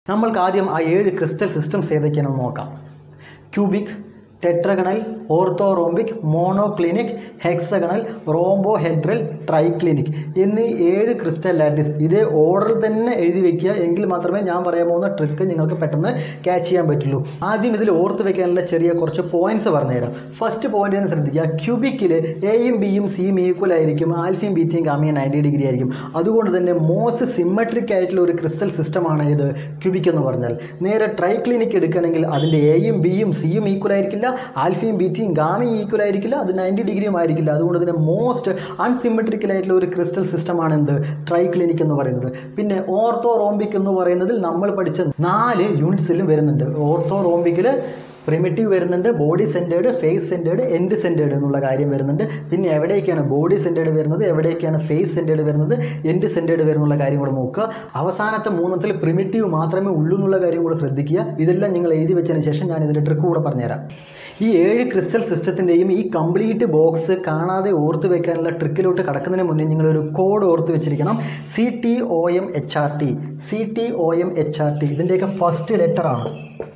നമ്മൾക്ക് ആദ്യം ആ ഏഴ് ക്രിസ്റ്റൽ സിസ്റ്റംസ് ഏതൊക്കെയാണെന്ന് നോക്കാം cubic tetragonal orthorhombic monoclinic hexagonal rhombohedral triclinic എന്നീ ഏഴ് ക്രിസ്റ്റൽ ലാറ്റിസ് ഇതേ ഓർഡറിൽ തന്നെ എഴുതി വെക്കുക എങ്കിൽ മാത്രമേ ഞാൻ പറയാൻ പോകുന്ന ട്രിക്ക് നിങ്ങൾക്ക് പെട്ടെന്ന് ക്യാച്ച് ചെയ്യാൻ പറ്റുള്ളൂ ആദ്യം ഇതിൽ ഓർത്ത് വെക്കാനുള്ള ചെറിയ കുറച്ച് പോയിന്റ്സ് പറഞ്ഞുതരാം ഫസ്റ്റ് പോയിന്റ് എന്ന് ശ്രദ്ധിക്കുക ക്യൂബിക്കിൽ എയും ബിയും സിയും ഈക്വൽ ആയിരിക്കും ആൽഫയും ബീറ്റയും ഗാമിയും നയൻറ്റി ഡിഗ്രി ആയിരിക്കും അതുകൊണ്ട് തന്നെ മോസ്റ്റ് സിമ്മട്രിക് ആയിട്ടുള്ള ഒരു ക്രിസ്റ്റൽ സിസ്റ്റമാണ് ഇത് ക്യൂബിക് എന്ന് പറഞ്ഞാൽ നേരെ ട്രൈക്ലിനിക് എടുക്കുകയാണെങ്കിൽ അതിൻ്റെ എയും ബിയും സിയും ഈക്വൽ ആയിരിക്കില്ല ആൽഫയും ബീറ്റയും ഗാമയും ഈക്വൽ ആയിരിക്കില്ല അത് നയൻറ്റി ഡിഗ്രിയും ആയിരിക്കില്ല അതുകൊണ്ട് തന്നെ മോസ്റ്റ് അൺസിമെട്രിക്കൽ ആയിട്ടുള്ള ഒരു ക്രിസ്റ്റൽ സിസ്റ്റമാണ് എന്ത് ട്രൈക്ലിനിക് എന്ന് പറയുന്നത് പിന്നെ ഓർത്തോറോംബിക് എന്ന് പറയുന്നതിൽ നമ്മൾ പഠിച്ച നാല് യൂണിറ്റ്സിലും വരുന്നുണ്ട് ഓർത്തോറോംബിക്കിൽ പ്രിമിറ്റീവ് വരുന്നുണ്ട് body centred face centred end centred എന്നുള്ള കാര്യം വരുന്നുണ്ട് പിന്നെ എവിടേക്കാണ് ബോഡി സെൻറ്റേഡ് വരുന്നത് എവിടേക്കാണ് ഫേസ് സെൻറ്റേഡ് വരുന്നത് എൻഡ് സെൻറ്റേഡ് വരുന്നുള്ള കാര്യം കൂടെ നോക്കുക അവസാനത്തെ മൂന്നത്തിൽ പ്രിമിറ്റീവ് മാത്രമേ ഉള്ളൂ എന്നുള്ള കാര്യം കൂടെ ശ്രദ്ധിക്കുക ഇതെല്ലാം നിങ്ങൾ എഴുതി വെച്ചതിന് ശേഷം ഞാൻ ഇതിൻ്റെ ട്രിക്ക് കൂടെ പറഞ്ഞുതരാം ഈ ഏഴ് ക്രിസ്റ്റൽ സിസ്റ്റത്തിൻ്റെയും ഈ കംപ്ലീറ്റ് ബോക്സ് കാണാതെ ഓർത്ത് വെക്കാനുള്ള ട്രിക്കിലോട്ട് കടക്കുന്നതിന് മുന്നേ നിങ്ങളൊരു കോഡ് ഓർത്ത് വെച്ചിരിക്കണം C T O M H R T C T O M H R T ഇതിൻ്റെയൊക്കെ ഫസ്റ്റ് ലെറ്ററാണ്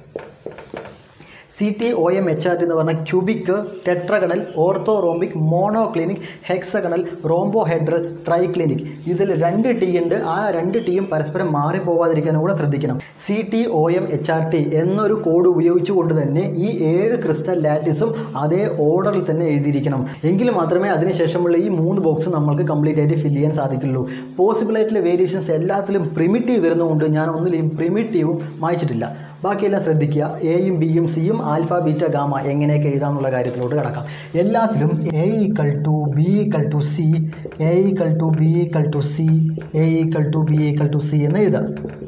C T O M H R T എന്ന് പറഞ്ഞാൽ cubic tetragonal orthorhombic monoclinic hexagonal rhombohedral triclinic ഇതിൽ രണ്ട് ടി ഉണ്ട് ആ രണ്ട് ടീയും പരസ്പരം മാറിപ്പോകാതിരിക്കാനും കൂടെ ശ്രദ്ധിക്കണം C T O M H R T എന്നൊരു കോഡ് ഉപയോഗിച്ചുകൊണ്ട് തന്നെ ഈ ഏഴ് ക്രിസ്റ്റൽ ലാറ്റിസും അതേ ഓർഡറിൽ തന്നെ എഴുതിയിരിക്കണം എങ്കിൽ മാത്രമേ അതിനുശേഷമുള്ള ഈ മൂന്ന് ബോക്സ് നമ്മൾക്ക് കംപ്ലീറ്റ് ആയിട്ട് ഫില്ല് ചെയ്യാൻ സാധിക്കുള്ളൂ പോസിബിൾ ആയിട്ടുള്ള വേരിയേഷൻസ് എല്ലാത്തിലും പ്രിമിറ്റീവ് വരുന്നതുകൊണ്ട് ഞാൻ ഒന്നിലെയും പ്രിമിറ്റീവും മായ്ച്ചിട്ടില്ല ബാക്കിയെല്ലാം ശ്രദ്ധിക്കുക എയും ബിയും സിയും ആൽഫ ബീറ്റ ഗാമ എങ്ങനെയൊക്കെ എഴുതാമെന്നുള്ള കാര്യത്തിലോട്ട് കിടക്കാം എല്ലാത്തിലും A equal to B equal to C A equal to B equal to C A equal to B equal to C എന്ന് എഴുതാം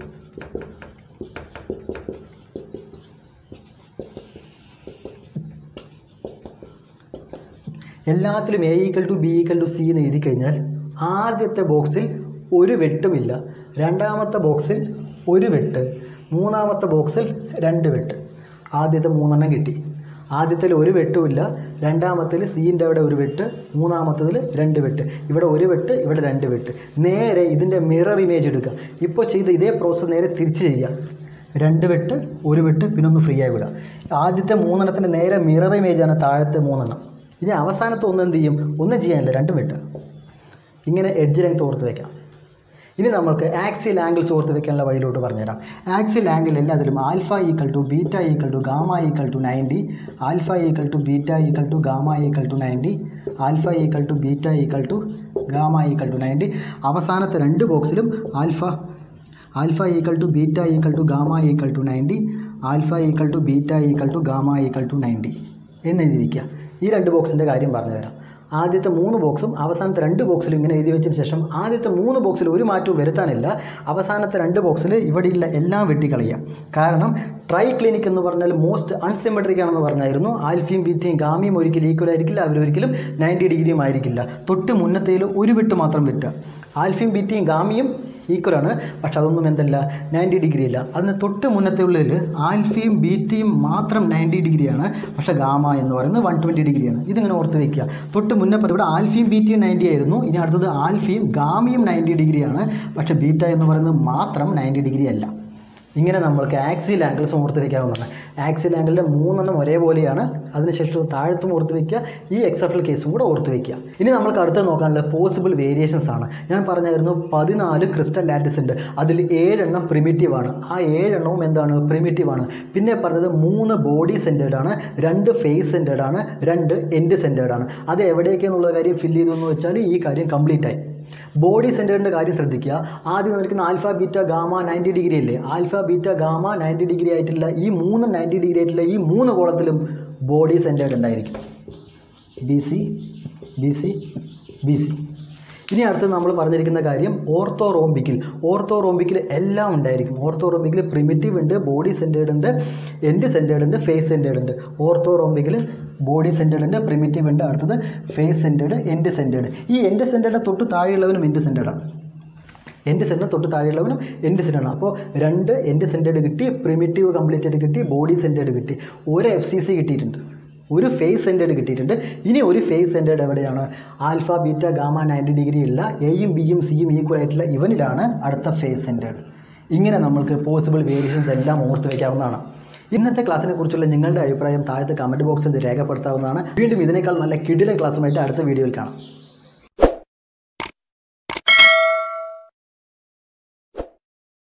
എല്ലാത്തിലും A equal to B equal to C എന്ന് എഴുതി കഴിഞ്ഞാൽ ആദ്യത്തെ ബോക്സിൽ ഒരു വെട്ടുമില്ല രണ്ടാമത്തെ ബോക്സിൽ ഒരു വെട്ട് മൂന്നാമത്തെ ബോക്സിൽ രണ്ട് വെട്ട് ആദ്യത്തെ മൂന്നെണ്ണം കിട്ടി ആദ്യത്തിൽ ഒരു വെട്ടുമില്ല രണ്ടാമത്തിൽ സീൻ്റെ അവിടെ ഒരു വെട്ട് മൂന്നാമത്തതിൽ രണ്ട് വെട്ട് ഇവിടെ ഒരു വെട്ട് ഇവിടെ രണ്ട് വെട്ട് നേരെ ഇതിൻ്റെ മിറർ ഇമേജ് എടുക്കുക ഇപ്പോൾ ചെയ്ത ഇതേ പ്രോസസ്സ് നേരെ തിരിച്ച് ചെയ്യുക രണ്ട് വെട്ട് ഒരു വെട്ട് പിന്നെ ഒന്ന് ഫ്രീ ആയി വിടുക ആദ്യത്തെ മൂന്നെണ്ണത്തിൻ്റെ നേരെ മിറർ ഇമേജാണ് താഴത്തെ മൂന്നെണ്ണം ഇനി അവസാനത്തെ ഒന്ന് എന്ത് ചെയ്യും ഒന്നും ചെയ്യാനില്ല രണ്ടും വെട്ട് ഇങ്ങനെ എഡ്ജ് ലെങ്ത് ഓർത്ത് വയ്ക്കാം ഇനി നമുക്ക് ആക്സിൽ ആംഗിൾസ് ഓർത്ത് വെക്കാനുള്ള വഴിയിലോട്ട് പറഞ്ഞുതരാം ആക്സിൽ ആംഗിൾ എല്ലാത്തിലും alpha equal to beta equal to gamma equal to ninety alpha equal to beta equal to gamma equal to ninety alpha equal to beta equal to gamma equal to ninety അവസാനത്തെ രണ്ട് ബോക്സിലും alpha alpha equal to beta equal to gamma equal to ninety alpha equal to beta equal to gamma equal to ninety എന്നെഴുതി വയ്ക്കുക ഈ രണ്ട് ബോക്സിൻ്റെ കാര്യം പറഞ്ഞുതരാം ആദ്യത്തെ മൂന്ന് ബോക്സും അവസാനത്തെ രണ്ട് ബോക്സിലും ഇങ്ങനെ എഴുതി വെച്ചതിന് ശേഷം ആദ്യത്തെ മൂന്ന് ബോക്സിൽ ഒരു മാറ്റവും വരുത്താനില്ല അവസാനത്തെ രണ്ട് ബോക്സിൽ ഇവിടെയുള്ള എല്ലാം വെട്ടിക്കളയുക കാരണം ട്രൈ ക്ലിനിക് എന്ന് പറഞ്ഞാൽ മോസ്റ്റ് അൺസിമെട്രിക് ആണെന്ന് പറഞ്ഞായിരുന്നു ആൽഫയും ബീറ്റയും ഗാമിയും ഒരിക്കലും ഈക്വൽ ആയിരിക്കില്ല അവരൊരിക്കലും നയൻറ്റി ഡിഗ്രിയും ആയിരിക്കില്ല തൊട്ട് മുന്നത്തേൽ ഒരു വെട്ട് മാത്രം വെട്ടുക ആൽഫയും ബീറ്റയും ഗാമിയും ഈക്വലാണ് പക്ഷെ അതൊന്നും എന്തല്ല നയൻറ്റി ഡിഗ്രി അല്ല അതിന് തൊട്ട് മുന്നത്തെ ഉള്ളിൽ ആൽഫയും ബീറ്റയും മാത്രം നയൻറ്റി ഡിഗ്രിയാണ് പക്ഷെ ഗാമ എന്ന് പറയുന്നത് വൺ ട്വൻറ്റി ഡിഗ്രിയാണ് ഇതിങ്ങനെ ഓർത്ത് വെക്കുക തൊട്ട് മുന്നേ പറഞ്ഞ ഇവിടെ ആൽഫയും ബീറ്റയും നയൻറ്റി ആയിരുന്നു ഇനി അടുത്തത് ആൽഫയും ഗാമയും നയൻറ്റി ഡിഗ്രിയാണ് പക്ഷെ ബീറ്റ എന്ന് പറയുന്നത് മാത്രം നയൻറ്റി ഡിഗ്രി അല്ല ഇങ്ങനെ നമ്മൾക്ക് ആക്സിൽ ആംഗിൾസ് ഓർത്ത് വയ്ക്കാവുന്നതാണ് ആക്സിൽ ആംഗിളിൻ്റെ മൂന്നെണ്ണം ഒരേപോലെയാണ് അതിനുശേഷം താഴത്തും ഓർത്ത് വയ്ക്കുക ഈ എക്സെപ്റ്റൽ കേസും കൂടെ ഓർത്ത് വയ്ക്കുക ഇനി നമ്മൾക്ക് അടുത്ത് നോക്കാനുള്ള പോസിബിൾ വേരിയേഷൻസ് ആണ് ഞാൻ പറഞ്ഞായിരുന്നു പതിനാല് ക്രിസ്റ്റൽ ലാറ്റിസ് ഉണ്ട് അതിൽ ഏഴെണ്ണം പ്രിമിറ്റീവ് ആണ് ആ ഏഴെണ്ണവും എന്താണ് പ്രിമിറ്റീവ് ആണ് പിന്നെ പറഞ്ഞത് മൂന്ന് ബോഡി സെൻറ്റേഡ് ആണ് രണ്ട് ഫേസ് സെൻറ്റേഡ് ആണ് രണ്ട് എൻഡ് സെൻറ്റേഡ് ആണ് അത് എവിടേക്കെന്നുള്ള കാര്യം ഫില്ല് ചെയ്തു എന്ന് വെച്ചാൽ ഈ കാര്യം കംപ്ലീറ്റ് ആയി ബോഡി സെൻറ്ററിൻ്റെ കാര്യം ശ്രദ്ധിക്കുക ആദ്യം നിൽക്കുന്ന alpha beta gamma ninety degree അല്ലേ alpha beta gamma ninety degree ആയിട്ടുള്ള ഈ മൂന്ന് നയൻറ്റി ഡിഗ്രി ആയിട്ടുള്ള ഈ മൂന്ന് കോളത്തിലും ബോഡി സെൻറ്റേഡ് ഉണ്ടായിരിക്കും B C B C B C ഇനി അടുത്ത് നമ്മൾ പറഞ്ഞിരിക്കുന്ന കാര്യം ഓർത്തോറോംബിക്കിൽ ഓർത്തോറോംബിക്കിൽ എല്ലാം ഉണ്ടായിരിക്കും ഓർത്തോറോംബിക്കിൽ പ്രിമിറ്റീവ് ഉണ്ട് ബോഡി സെൻറ്റേഡ് ഉണ്ട് എൻഡ് സെൻറ്റേഡ് ഉണ്ട് ഫേസ് സെൻറ്റേഡ് ഉണ്ട് ഓർത്തോറോംബിക്കിൽ ബോഡി സെൻറ്റേഡ് ഉണ്ട് പ്രിമിറ്റീവ് ഉണ്ട് അടുത്തത് ഫേസ് സെൻറ്റേഡ് എൻഡ് സെൻറ്റേഡ് ഈ എൻഡ് സെൻറ്റേഡ് തൊട്ട് താഴെയുള്ളവനും എൻഡ് സെൻറ്റേഡാണ് എൻഡ് സെൻറ്റർ തൊട്ട് താഴെയുള്ളവനും എൻഡ് സെൻറ്ററാണ് അപ്പോൾ രണ്ട് എൻഡ് സെൻറ്റേഡ് കിട്ടി പ്രിമിറ്റീവ് കംപ്ലീറ്റ് ആയിട്ട് കിട്ടി ബോഡി സെൻറ്റേഡ് കിട്ടി ഒരു എഫ് സി സി കിട്ടിയിട്ടുണ്ട് ഒരു ഫേസ് സെൻറ്റേഡ് കിട്ടിയിട്ടുണ്ട് ഇനി ഒരു ഫേസ് സെൻറ്റേഡ് എവിടെയാണ് alpha beta gamma ninety degree ഉള്ള എയും ബിയും സിയും ഈക്വൽ ആയിട്ടുള്ള ഇവനിലാണ് അടുത്ത ഫേസ് സെൻറ്റേഡ് ഇങ്ങനെ നമ്മൾക്ക് പോസിബിൾ വേരിയേഷൻസ് എല്ലാം ഓർത്ത് വയ്ക്കാവുന്നതാണ് ഇന്നത്തെ ക്ലാസ്സിനെ കുറിച്ചുള്ള നിങ്ങളുടെ അഭിപ്രായം താഴത്തെ കമൻറ്റ് ബോക്സിൽ രേഖപ്പെടുത്താവുന്നതാണ് വീണ്ടും ഇതിനേക്കാൾ നല്ല കിടിലൻ ക്ലാസ്സുമായിട്ട് അടുത്ത വീഡിയോയിൽ കാണാം